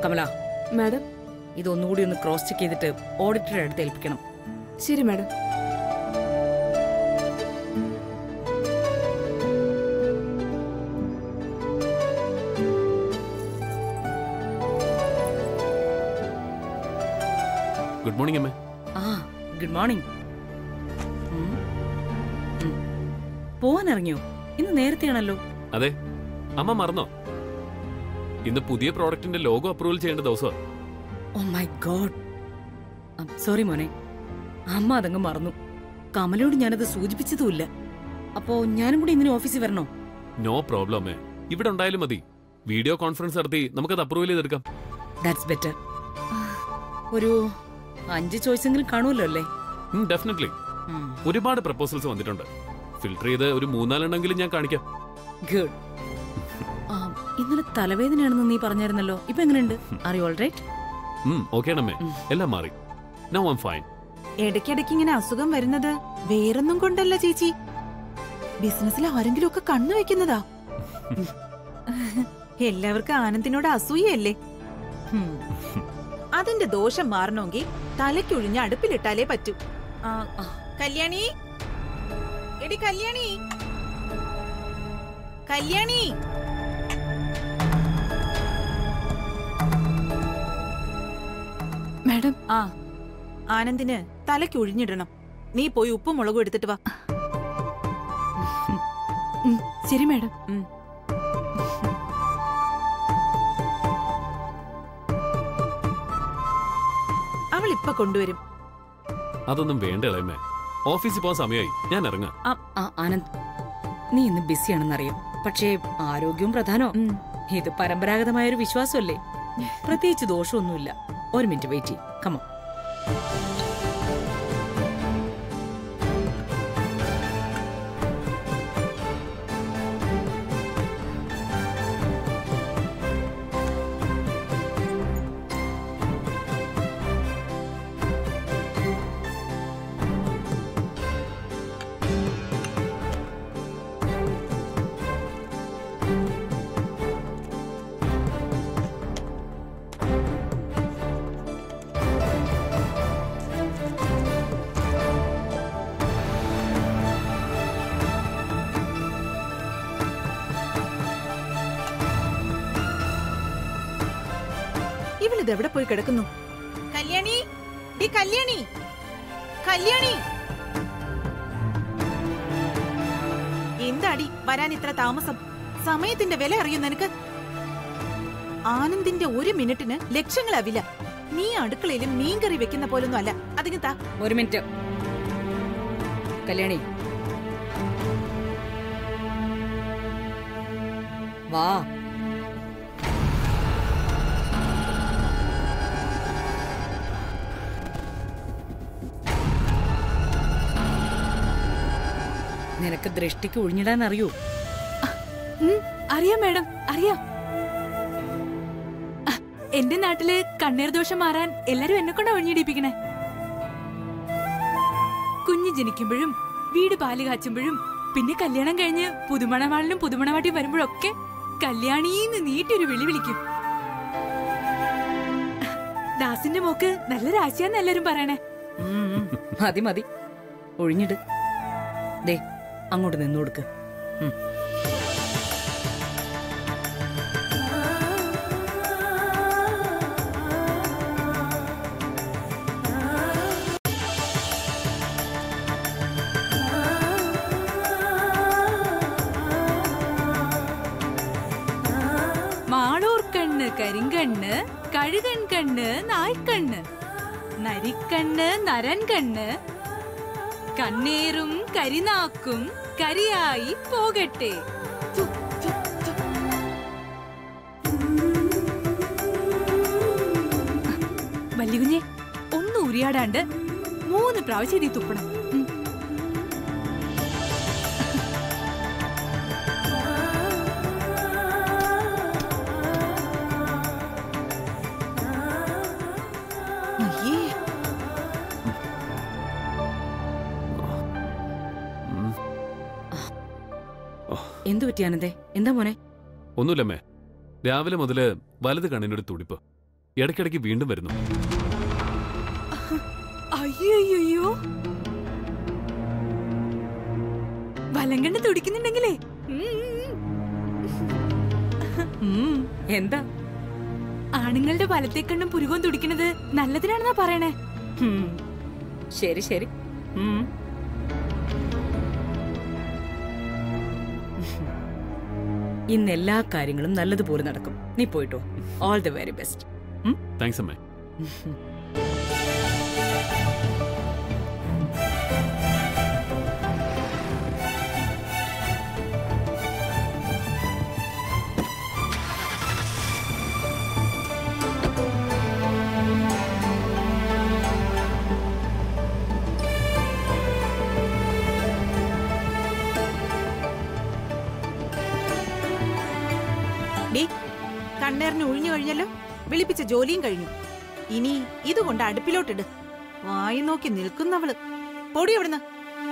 Kamala madam ഇതൊന്നുകൂടി ഒന്ന് cross check ചെയ്തിട്ട് ഓഡിറ്ററുടെ അടുത്ത് ഏൽപ്പിക്കണം ശരി മാഡം ഗുഡ് മോർണിംഗ് അമ്മേ ആ ഗുഡ് മോർണിംഗ് ഉം. ഉം. പോവാൻ ഇറങ്ങിയോ ഇന്ന് നേരത്തെയാണല്ലോ അതെ അമ്മ മറന്നോ ഇന്ന് പുതിയ പ്രോഡക്റ്റിന്റെ ലോഗോ അപ്രൂവൽ ചെയ്യേണ്ട ദിവസമാണ് ഓ മൈ ഗോഡ് സോറി മോനെ അമ്മ അതങ്ങ് മറന്നു കമലയോട് ഞാനത് സൂചിപ്പിച്ചതുമില്ല അപ്പോ ഞാനും കൂടി ഇന്നിന് ഓഫീസിൽ വരണോ നോ പ്രോബ്ലം അമ്മേ ഇവിടെ ഉണ്ടായാലും മതി വീഡിയോ കോൺഫറൻസ് നടത്തി നമുക്കത് അപ്രൂവൽ ചെയ്തെടുക്കാം ദാറ്റ്സ് ബെറ്റർ ഒരു അഞ്ച് ചോയ്സെങ്കിലും കാണുമല്ലോ അല്ലേ ഡെഫിനറ്റ്ലി ഒരുപാട് പ്രപ്പോസൽസ് വന്നിട്ടുണ്ട് ഫിൽട്ടർ ചെയ്ത് ഒരു മൂന്നാലെണ്ണെങ്കിലും ഞാൻ കാണിക്കാം ഗുഡ് ഇന്നലെ തലവേദനയാണെന്ന് നീ പറഞ്ഞായിരുന്നല്ലോ ഇപ്പൊ എങ്ങനെയുണ്ട് അറിയോ ഓൾ റൈറ്റ് ഓക്കെ ആണമ്മേ എല്ലാം മാറി നോ ഐം ഫൈൻ ഇടയ്ക്കിടയ്ക്ക് ഇങ്ങനെ അസുഖം വരുന്നത് വേറൊന്നും കൊണ്ടല്ല ചേച്ചി ബിസിനസ്സിൽ ആരെങ്കിലും ഒക്കെ കണ്ണു വെക്കുന്നതാ എല്ലാവർക്കും ആനന്ദിനോട് അസൂയല്ലേ ഹും. അതിന്റെ ദോഷം മാറണമെങ്കിൽ തലയ്ക്കൊഴിഞ്ഞ് അടുപ്പിലിട്ടാലേ പറ്റൂ ആ, ആ. കല്യാണി എടി കല്യാണി കല്യാണി മാഡം ആ ആനന്ദിന് തലയ്ക്ക് ഒഴിഞ്ഞിടണം നീ പോയി ഉപ്പും മുളകും എടുത്തിട്ട് വാ ഉം, ശരി മാഡം ഉം. അവൾ ഇപ്പൊ കൊണ്ടുവരും അതൊന്നും വേണ്ട ഇളയമ്മേ ഓഫീസിൽ പോകാൻ സമയമായി ഞാൻ ഇറങ്ങാം ആ, ആ, ആനന്ദ് നീ ഇന്ന് ബിസിയാണെന്നറിയാം പക്ഷേ ആരോഗ്യവും പ്രധാനോ ഇത് പരമ്പരാഗതമായ ഒരു വിശ്വാസമല്ലേ പ്രത്യേകിച്ച് ദോഷമൊന്നുമില്ല ഒരു മിനിറ്റ് വെയിറ്റ് ചെയ്യും കമോ ഇവളിത് എവിടെ പോയി കിടക്കുന്നു കല്യാണി ഈ കല്യാണി കല്യാണി എന്താടി വരാൻ ഇത്ര താമസം സമയത്തിന്റെ വില അറിയോ നിനക്ക് ആനന്ദിന്റെ ഒരു മിനിറ്റിന് ലക്ഷങ്ങളാവില്ല നീ അടുക്കളയിൽ മീൻകറി വെക്കുന്ന പോലൊന്നും അല്ല അതിന് താ ഒരു മിനിറ്റ് കല്യാണി വാ നിനക്ക് ദൃഷ്ടിക്ക് ഒഴിഞ്ഞിടാൻ അറിയൂ ഉം, അറിയാം മാഡം അറിയാം ആ, എന്റെ നാട്ടില് കണ്ണീർ ദോഷം മാറാൻ എല്ലാരും എന്നെ കൊണ്ടാ ഒഴിഞ്ഞിടിപ്പിക്കണേ കുഞ്ഞ് ജനിക്കുമ്പോഴും വീട് പാല് കാച്ചുമ്പോഴും പിന്നെ കല്യാണം കഴിഞ്ഞ് പുതുമണവാളിനും പുതുമണവാട്ടി വരുമ്പോഴൊക്കെ കല്യാണീന്ന് നീട്ടിയൊരു വിളി വിളിക്കും ദാസിന്റെ മോക്ക് നല്ല രാശിയാന്ന് എല്ലാരും പറയണേ ഉം, ഉം. മതി മതി ഒഴിഞ്ഞിട് ദേ അങ്ങോട്ട് നിന്നു കൊടുക്ക് ഉം. മാളൂർ കണ്ണ് കരിങ്കണ്ണ് കഴുകൻ കണ്ണ് നായ്ക്കണ്ണ് നരിക്കണ്ണ് നരൻ കണ്ണ് കണ്ണേറും കരിനാക്കും കരിയായി പോകട്ടെ തു, തു, തു. വല്യകുഞ്ഞെ ഒന്ന് ഉരിയാടാണ്ട് മൂന്ന് പ്രാവശ്യം ഇതി തുപ്പണം ഉം. അയ്യേ ഉം. എന്തു പറ്റി ആനന്ദേ എന്താ മോനെ ഒന്നുമില്ലമ്മേ രാവിലെ മുതല് വലത് കണ്ണിനൊരു തുടിപ്പ് ഇടയ്ക്കിടയ്ക്ക് വീണ്ടും വരുന്നു അയ്യോ വലം കണ്ട് തുടിക്കുന്നുണ്ടെങ്കിലേ ഉം, ഉം, എന്താ ആണുങ്ങളുടെ വലത്തേക്കണ്ണും പുരുകവും തുടിക്കുന്നത് നല്ലതിനാണെന്നാ പറയണേ ഉം, ശരി ശരി ഉം. ഇന്ന് എല്ലാ കാര്യങ്ങളും നല്ലതുപോലെ നടക്കും നീ പോയിട്ടോ all the very best thanks അമ്മേ ഡി കണ്ണേറിന് ഒഴിഞ്ഞു കഴിഞ്ഞല്ലോ വിളിപ്പിച്ച ജോലിയും കഴിഞ്ഞു ഇനി ഇതുകൊണ്ട് അടുപ്പിലോട്ടിട് വായി നോക്കി നിൽക്കുന്നവള് പൊടി എവിടുന്ന്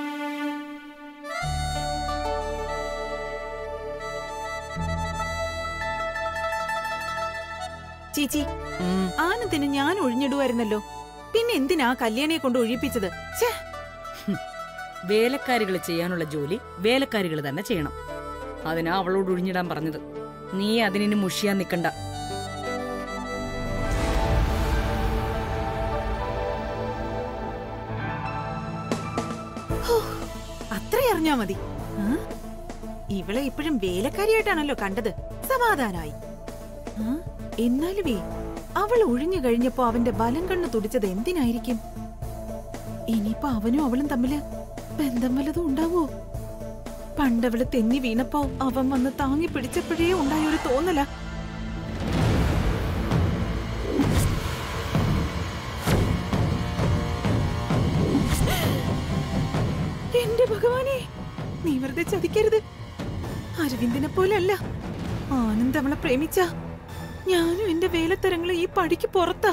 ചീച്ചി ഉം. ആനന്ദിന് ഞാൻ ഒഴിഞ്ഞിടുമായിരുന്നല്ലോ പിന്നെ എന്തിനാ കല്യാണിയെ കൊണ്ട് ഒഴിപ്പിച്ചത് ഛേ വേലക്കാരികൾ ചെയ്യാനുള്ള ജോലി വേലക്കാരികൾ തന്നെ ചെയ്യണം അതിനാ അവളോട് ഒഴിഞ്ഞിടാൻ പറഞ്ഞത് നീ അതിനി മുഷിയാൻ നിക്കണ്ട അത്ര അറിഞ്ഞാ മതി ആ? ഇവളെ ഇപ്പോഴും വേലക്കാരിയായിട്ടാണല്ലോ കണ്ടത് സമാധാനായി ആ? എന്നാലുവേ അവൾ ഒഴിഞ്ഞു കഴിഞ്ഞപ്പോ അവന്റെ ബലം കണ്ണു തുടിച്ചത് എന്തിനായിരിക്കും ഇനിയിപ്പോ അവനും അവളും തമ്മില് ബന്ധം വല്ലതും ഉണ്ടാവോ പണ്ടവള് തെന്നി വീണപ്പോ അവൻ വന്ന് താങ്ങി പിടിച്ചപ്പോഴേ ഉണ്ടായൊരു തോന്നല എന്റെ ഭഗവാനെ നീ വെറുതെ ചതിക്കരുത് അരവിന്ദനെ പോലല്ല ആനന്ദ് അവളെ പ്രേമിച്ച ഞാനും എന്റെ വേലത്തരങ്ങളും ഈ പടിക്ക് പുറത്താ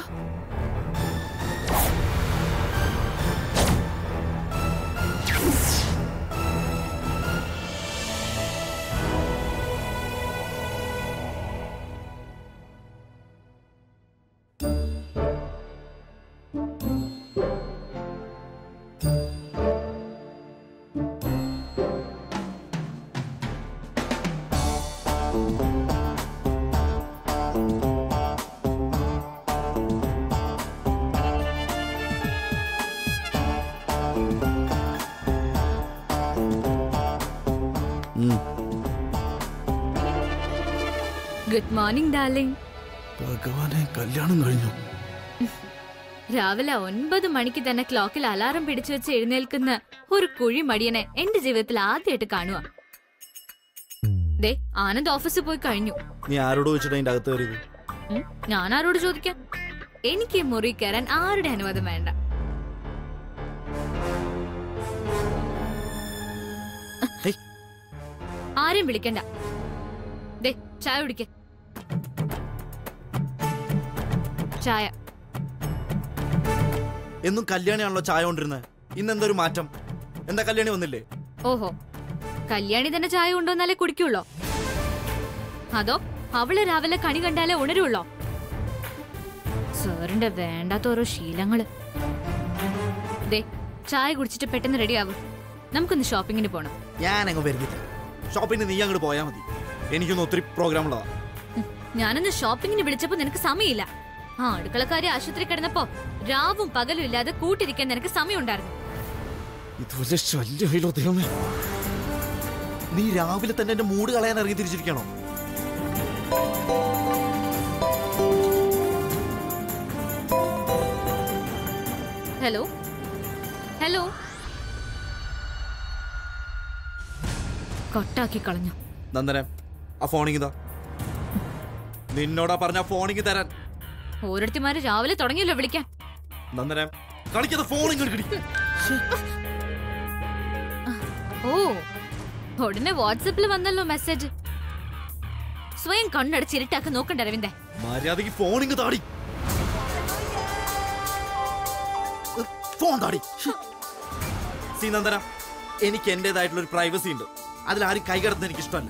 ഗുഡ് മോർണിംഗ് ഡാർലിംഗ് ഭഗവാനെ കല്യാണം കഴിഞ്ഞു രാവിലെ ഒൻപത് മണിക്ക് തന്നെ ക്ലോക്കിൽ അലാറം പിടിച്ചു വെച്ച് എഴുന്നേൽക്കുന്ന ഒരു കുഴി മടിയനെ എന്റെ ജീവിതത്തിൽ ആദ്യമായിട്ട് കാണുക ദേ ആനന്ദ് ഓഫീസിൽ പോയി കഴിഞ്ഞു നീ ആരോട് വെച്ചിട്ട് അതിന്റെ അകത്ത് കയറിയത് ഉം, ഞാൻ ആരോട് ചോദിക്കാം എനിക്ക് ഈ മുറി കയറാൻ ആരുടെ അനുവാദം വേണ്ട ഹേയ്. ആരെയും വിളിക്കണ്ട ദേ ചായ കുടിക്ക ചായ എന്നും കല്യാണിയാണല്ലോ ചായ കൊണ്ടിരുന്നത് ഇന്ന് എന്തൊരു മാറ്റം എന്താ കല്യാണി വന്നില്ലേ ഓഹോ കല്യാണി തന്നെ ചായ കൊണ്ടുവന്നാലേ കുടിക്കുള്ളോ അതോ അവള് രാവിലെ കണി കണ്ടാലേ ഉണരുള്ളോ സാറിന്റെ വേണ്ടാത്ത ഓരോ ശീലങ്ങള് ദേ ചായ കുടിച്ചിട്ട് പെട്ടെന്ന് റെഡിയാവും നമുക്കൊന്ന് ഷോപ്പിങ്ങിന് പോണം ഞാൻ അങ്ങ് വരുന്നില്ല ഷോപ്പിന് നീ അങ്ങോട്ട് പോയാ മതി എനിക്കൊന്ന് ഒത്തിരി പ്രോഗ്രാം ഉള്ളതാ ഉം, ഞാനൊന്ന് ഷോപ്പിങ്ങിന് വിളിച്ചപ്പോ നിനക്ക് സമയമില്ല ആ അടുക്കളക്കാരി ആശുപത്രി കിടന്നപ്പോ രാവും പകലും ഇല്ലാതെ കൂട്ടിരിക്കാൻ നിനക്ക് സമയമുണ്ടായിരുന്നു ഇതുവരെ ശല്യമില്ലോ ദൈവമേ നീ രാവിലെ തന്നെ എന്റെ മൂഡ് കളയാൻ ഇറങ്ങി തിരിച്ചിരിക്കണോ ഹലോ ഹലോ കൊട്ടാക്കി കളഞ്ഞു നന്ദന ആ ഫോണിങ് ഇതാ നിന്നോടാ പറഞ്ഞ ഫോണിങ് തരാൻ ഓരോരുത്തിമാര് രാവിലെ തുടങ്ങിയല്ലോ വിളിക്കാൻ നന്ദന കളിക്കാതെ ഫോണിങ് എടുക്കടി ഓ ഉടനെ വാട്സപ്പിൽ വന്നല്ലോ മെസ്സേജ് സ്വയം കണ്ണടച്ച് ഇരുട്ടാക്കി നോക്കണ്ട അരവിന്ദേ മര്യാദക്ക് ഫോണിങ് താടി ഉം, ഫോൺ താടി സി നന്ദന എനിക്ക് എന്റേതായിട്ടുള്ള ഒരു പ്രൈവസി ഉണ്ട് അതിൽ ആരും കൈകടത്തുന്ന എനിക്ക് ഇഷ്ടമല്ല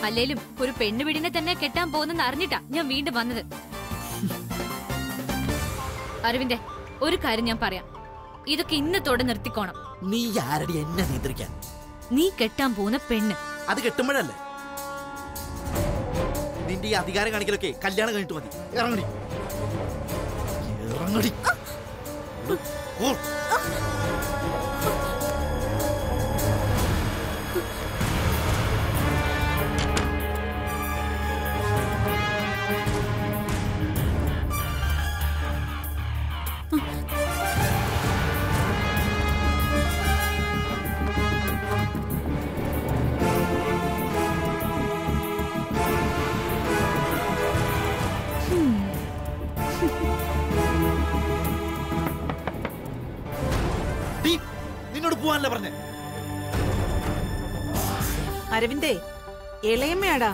അല്ലേലും ഒരു പെണ്ണ് വീടിനെ തന്നെ കെട്ടാൻ പോകുന്നെന്ന് അറിഞ്ഞിട്ടാ ഞാൻ വീണ്ടും വന്നത് അരവിന്ദേ ഒരു കാര്യം ഞാൻ പറയാം ഇതൊക്കെ ഇന്നത്തോടെ നിർത്തിക്കോണം നീ ആരടി എന്നെ നിയന്ത്രിക്കാൻ നീ കെട്ടാൻ പോകുന്ന പെണ്ണ് അത് കെട്ടുമ്പോഴല്ലേ നിന്റെ ഈ അധികാരം കാണിക്കലൊക്കെ കല്യാണം കഴിഞ്ഞിട്ട് മതി ഇറങ്ങടി ഇറങ്ങടി ഓ ഡീ, നിന്നോട് പോവാനല്ലേ പറഞ്ഞേ അരവിന്ദേ ഇളയമ്മയാടാ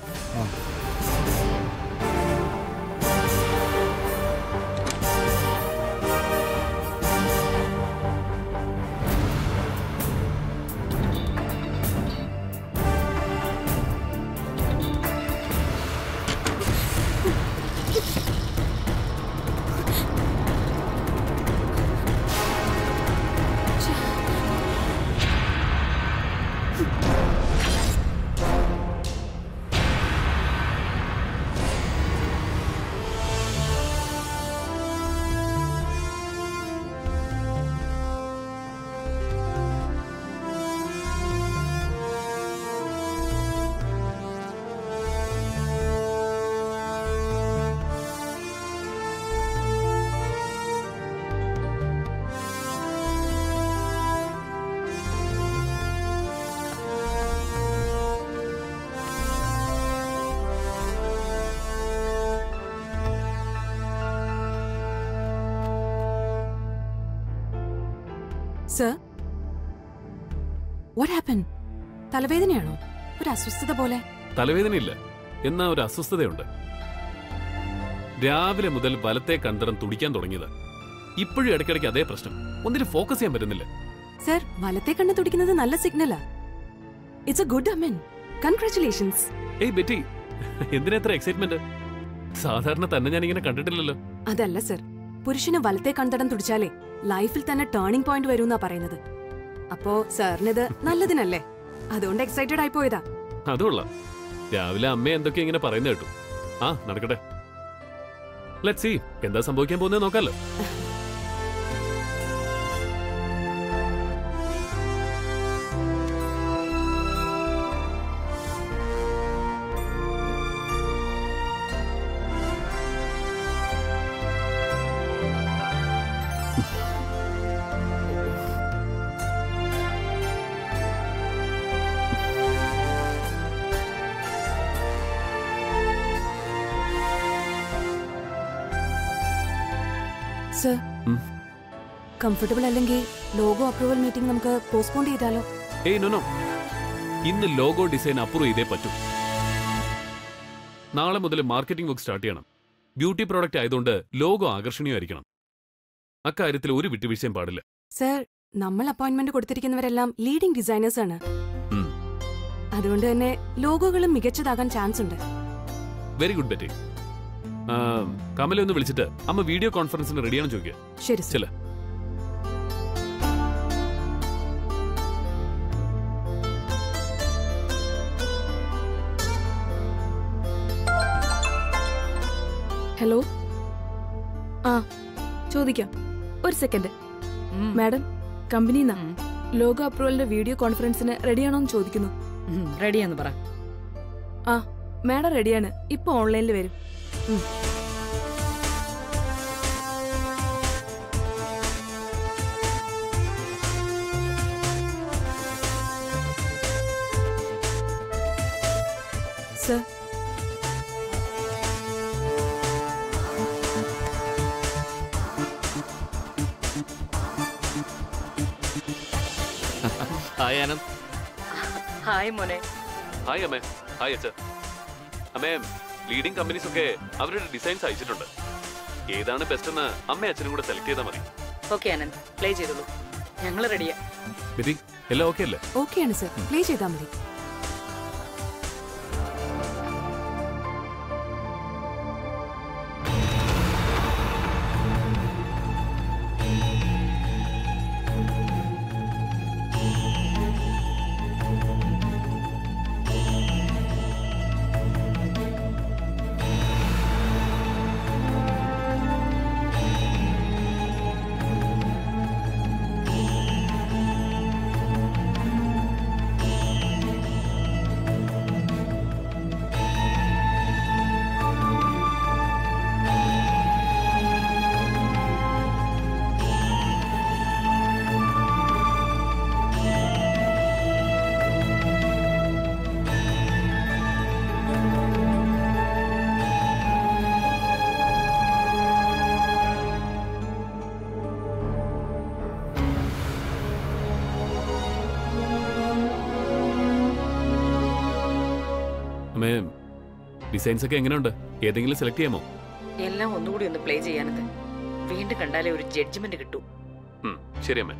സർ വാട്ട് ഹാപ്പൻ തലവേദനയാണോ ഒരു അസ്വസ്ഥത പോലെ തലവേദനയില്ല എന്നാ ഒരു അസ്വസ്ഥതയുണ്ട് രാവിലെ മുതൽ വലത്തെ കണ്ടറം തുടിക്കാൻ തുടങ്ങിയത് ഇപ്പോഴും ഇടയ്ക്കിടയ്ക്ക് അതേ പ്രശ്നം ഒന്നിനും ഫോക്കസ് ചെയ്യാൻ പറ്റുന്നില്ല സർ വലത്തെ കണ്ണ് തുടിക്കുന്നത് നല്ല സിഗ്നലാ it's a good omen congratulations ഏയ് ബെറ്റി എന്തിനാ എത്ര എക്സൈറ്റ്മെന്റ് സാധാരണ തന്നെ ഞാൻ ഇങ്ങനെ കണ്ടിട്ടില്ലല്ലോ അതല്ല സർ പുരുഷന് വലത്തെ കൺതടം തുടിച്ചാലേ ലൈഫിൽ തന്നെ ടേണിംഗ് പോയിന്റ് വരുമെന്നാ പറയുന്നത് അപ്പോ സാറിനിത് നല്ലതിനല്ലേ അതുകൊണ്ട് എക്സൈറ്റഡ് ആയി പോയതാ അതുകൊള്ള രാവിലെ അമ്മ എന്തൊക്കെ ഇങ്ങനെ പറയുന്ന കേട്ടു ആ നടക്കട്ടെ ലെറ്റ് സി എന്താ സംഭവിക്കാൻ പോകുന്നത് നോക്കാലോ സർ ഉം. കംഫർട്ടബിൾ അല്ലെങ്കിൽ ലോഗോ അപ്രൂവൽ മീറ്റിംഗ് നമുക്ക് പോസ്റ്റ്പോൺ ചെയ്താലോ ഏയ് നോ നോ ഇന്ന് ലോഗോ ഡിസൈൻ അപ്രൂവ് ചെയ്തേ പറ്റൂ നാളെ മുതൽ മാർക്കറ്റിംഗ് വർക്ക് സ്റ്റാർട്ട് ചെയ്യണം ബ്യൂട്ടി പ്രോഡക്റ്റ് ആയതുകൊണ്ട് ലോഗോ ആകർഷണീയമായിരിക്കണം അക്കാര്യത്തിൽ ഒരു വിട്ടുവീഴ്ചയും പാടില്ല സർ നമ്മൾ അപ്പോയിന്റ്മെന്റ് കൊടുത്തിരിക്കുന്നവരെല്ലാം ലീഡിംഗ് ഡിസൈനേഴ്സ് ആണ് ഉം. അതുകൊണ്ട് തന്നെ ലോഗോകളും മികച്ചതാകാൻ ചാൻസ് ഉണ്ട് വെരി ഗുഡ് ബെറ്റി കമലെ ഒന്ന് വിളിച്ചിട്ട് അമ്മ വീഡിയോ കോൺഫറൻസിന് റെഡിയാണെന്ന് ചോദിക്കുക ശരി സർ ചെല്ല ഹലോ ആ ചോദിക്കാം ഒരു സെക്കൻഡ് ഉം. മാഡം കമ്പനിന്നാ ഉം. ലോഗോ അപ്രൂവലിന്റെ വീഡിയോ കോൺഫറൻസിന് റെഡിയാണോ എന്ന് ചോദിക്കുന്നു ഉം, റെഡിയാന്ന് പറ ആ മാഡം റെഡിയാണ് ഇപ്പൊ ഓൺലൈനിൽ വരും ഉം. സർ ഹായ് ആനന്ദ് ഹായ് മോനെ ഹായ് അമ്മേ ഹായ് അച്ഛ അമ്മേ ലീഡിംഗ് കമ്പനീസ് ഒക്കെ അവരുടെ ഡിസൈൻസ് അയച്ചിട്ടുണ്ട് ഏതാണ് ബെസ്റ്റ് എന്ന് അമ്മ അച്ഛനും കൂടെ സെലക്ട് ചെയ്താൽ മതി ഓക്കെ ആനന്ദ് പ്ലേ ചെയ്തോളൂ ഞങ്ങൾ റെഡിയാ ബിതി എല്ലാം ഓക്കെ അല്ലേ ഓക്കെയാണ് സർ പ്ലേ ചെയ്താൽ മതി അമ്മേ ഡിസൈൻസ് ഒക്കെ എങ്ങനെയുണ്ട് ഏതെങ്കിലും സെലക്ട് ചെയ്യാമോ എല്ലാം ഒന്നുകൂടി ഒന്ന് പ്ലേ ചെയ്യാനത് വീണ്ടും കണ്ടാലേ ഒരു ജഡ്ജ്മെന്റ് കിട്ടൂ ഉം, ശരി അമ്മേ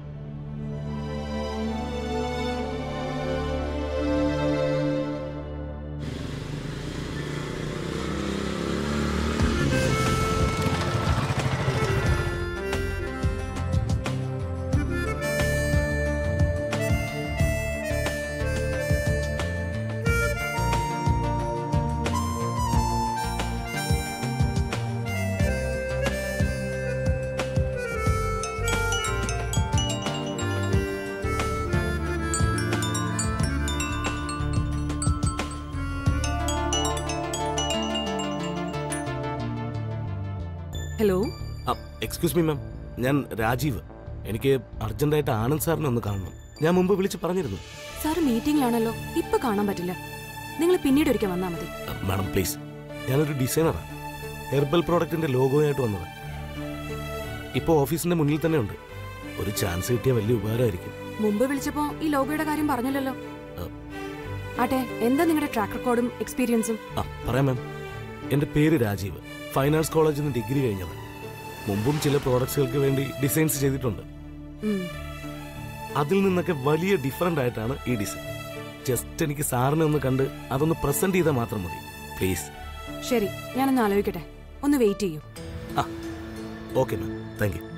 ഹലോ എക്സ്ക്യൂസ് മീ മാം ഞാൻ രാജീവ് എനിക്ക് അർജന്റായിട്ട് ആനന്ദ് സാറിനെ ഒന്ന് കാണണം ഞാൻ മുമ്പ് വിളിച്ച് പറഞ്ഞിരുന്നു സാർ മീറ്റിംഗിലാണല്ലോ ഇപ്പൊ കാണാൻ പറ്റില്ല നിങ്ങൾ പിന്നീട് ഒരിക്കൽ വന്നാൽ മതി മാഡം പ്ലീസ് ഞാനൊരു ഡിസൈനറാണ് ഹെർബൽ പ്രോഡക്റ്റിന്റെ ലോഗോയായിട്ട് വന്നത് ഇപ്പോൾ ഓഫീസിന്റെ മുന്നിൽ തന്നെ ഉണ്ട് ഒരു ചാൻസ് കിട്ടിയ വലിയ ഉപകാരമായിരിക്കും മുമ്പ് വിളിച്ചപ്പോ ഈ ലോഗോയുടെ കാര്യം പറഞ്ഞില്ലല്ലോ ആ. ആട്ടെ എന്താ നിങ്ങളുടെ ട്രാക്ക് റെക്കോർഡും എക്സ്പീരിയൻസും ആ പറയാം മാം എൻ്റെ പേര് രാജീവ് ഫൈൻ ആർട്സ് കോളേജിൽ നിന്ന് ഡിഗ്രി കഴിഞ്ഞത് മുമ്പും ചില പ്രോഡക്ട്സുകൾക്ക് വേണ്ടി ഡിസൈൻസ് ചെയ്തിട്ടുണ്ട് ഉം. അതിൽ നിന്നൊക്കെ വലിയ ഡിഫറൻ്റ് ആയിട്ടാണ് ഈ ഡിസൈൻ ജസ്റ്റ് എനിക്ക് സാറിനെ ഒന്ന് കണ്ട് അതൊന്ന് പ്രസന്റ് ചെയ്താൽ മാത്രം മതി പ്ലീസ് ശരി ഞാനൊന്ന് ആലോചിക്കട്ടെ ഒന്ന് വെയിറ്റ് ചെയ്യൂ ആ ഓക്കെ മാം താങ്ക് യു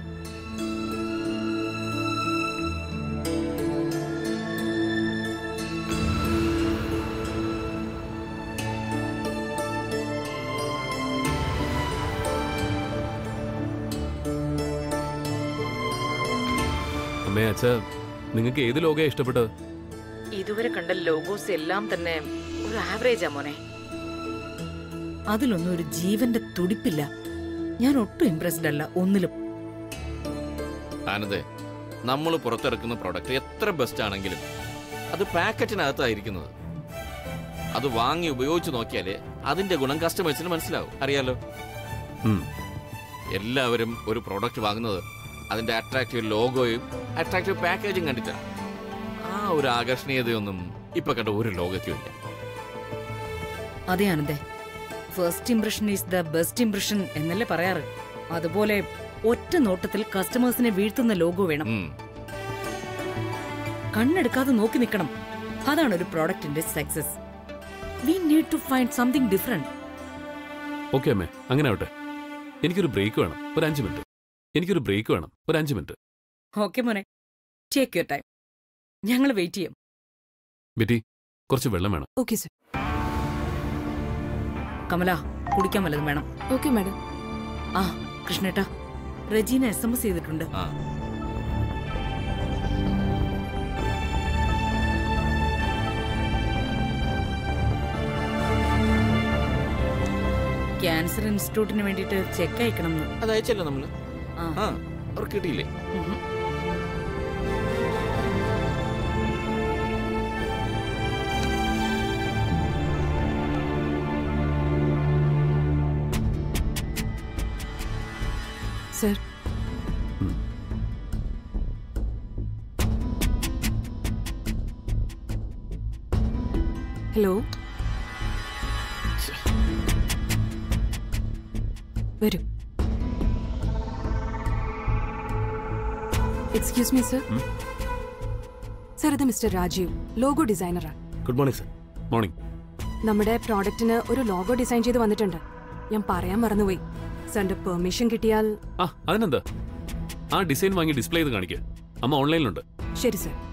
അമ്മേ അച്ഛ നിങ്ങൾക്ക് ഏത് ലോകയാണ് ഇഷ്ടപ്പെട്ടത് ഇതുവരെ കണ്ട ലോഗോസ് എല്ലാം തന്നെ ഒരു ആവറേജാ മോനെ അതിലൊന്നും ഒരു ജീവന്റെ തുടിപ്പില്ല ഞാൻ ഒട്ടും ഇംപ്രസ്ഡ് അല്ല ഒന്നിലും ആനന്ദേ നമ്മൾ പുറത്തിറക്കുന്ന പ്രോഡക്റ്റ് എത്ര ബെസ്റ്റ് ആണെങ്കിലും അത് പാക്കറ്റിനകത്തായിരിക്കുന്നത് അത് വാങ്ങി ഉപയോഗിച്ച് നോക്കിയാലേ അതിന്റെ ഗുണം കസ്റ്റമേഴ്സിന് മനസ്സിലാവും അറിയാലോ ഉം. എല്ലാവരും ഒരു പ്രോഡക്റ്റ് വാങ്ങുന്നത് അതിന്റെ അട്രാക്റ്റീവ് ലോഗോയും അട്രാക്റ്റീവ് പാക്കേജും കണ്ടിട്ടാണ് ആ ഒരു ആകർഷണീയതയൊന്നും ഇപ്പൊ കണ്ട ഒരു ലോകത്തിലും ഇല്ല അതെ ആനന്ദേ first impression is the best impression എന്നല്ലേ പറയാറ് അതുപോലെ ഒറ്റ നോട്ടത്തിൽ കസ്റ്റമേഴ്സിനെ വീഴ്ത്തുന്ന ലോഗോ വേണം ഉം. കണ്ണെടുക്കാതെ നോക്കി നിൽക്കണം അതാണ് ഒരു പ്രോഡക്റ്റിന്റെ success we need to find something different okay അമ്മേ അങ്ങനെ ആവട്ടെ എനിക്കൊരു ബ്രേക്ക് വേണം ഒരു അഞ്ച് മിനിറ്റ് എനിക്കൊരു ബ്രേക്ക് വേണം ഒരു അഞ്ച് മിനിറ്റ് ഓക്കെ മോനെ ടേക്ക് യുവർ ടൈം ഞങ്ങൾ വെയിറ്റ് ചെയ്യും ബെറ്റി കുറച്ച് വെള്ളം വേണം ഓക്കെ സർ കമല കുടിക്കാൻ വല്ലതും വേണം ഓക്കെ മാഡം ആ കൃഷ്ണേട്ടാ റജീന എസ് എം എസ് ചെയ്തിട്ടുണ്ട് ആ ക്യാൻസർ ഇൻസ്റ്റിറ്റ്യൂട്ടിന് വേണ്ടിയിട്ട് ചെക്ക് അയക്കണം എന്ന് അത് അയച്ചല്ലോ നമ്മള് ആ ആ അവർക്ക് കിട്ടിയില്ലേ ഉം. സർ ഉം. ഹലോ വരൂ എക്സ്ക്യൂസ് മീ സർ ഉം. സർ ഇത് മിസ്റ്റർ രാജീവ് ലോഗോ ഡിസൈനറാ ഗുഡ് മോർണിംഗ് സർ മോർണിംഗ് നമ്മുടെ പ്രോഡക്റ്റിന് ഒരു ലോഗോ ഡിസൈൻ ചെയ്ത് വന്നിട്ടുണ്ട് ഞാൻ പറയാൻ മറന്നുപോയി സാറിന്റെ പെർമിഷൻ കിട്ടിയാൽ ആ അതിനെന്താ ആ ഡിസൈൻ വാങ്ങി ഡിസ്പ്ലേ ചെയ്ത് കാണിക്കുക അമ്മ ഓൺലൈനിലുണ്ട് ശരി സർ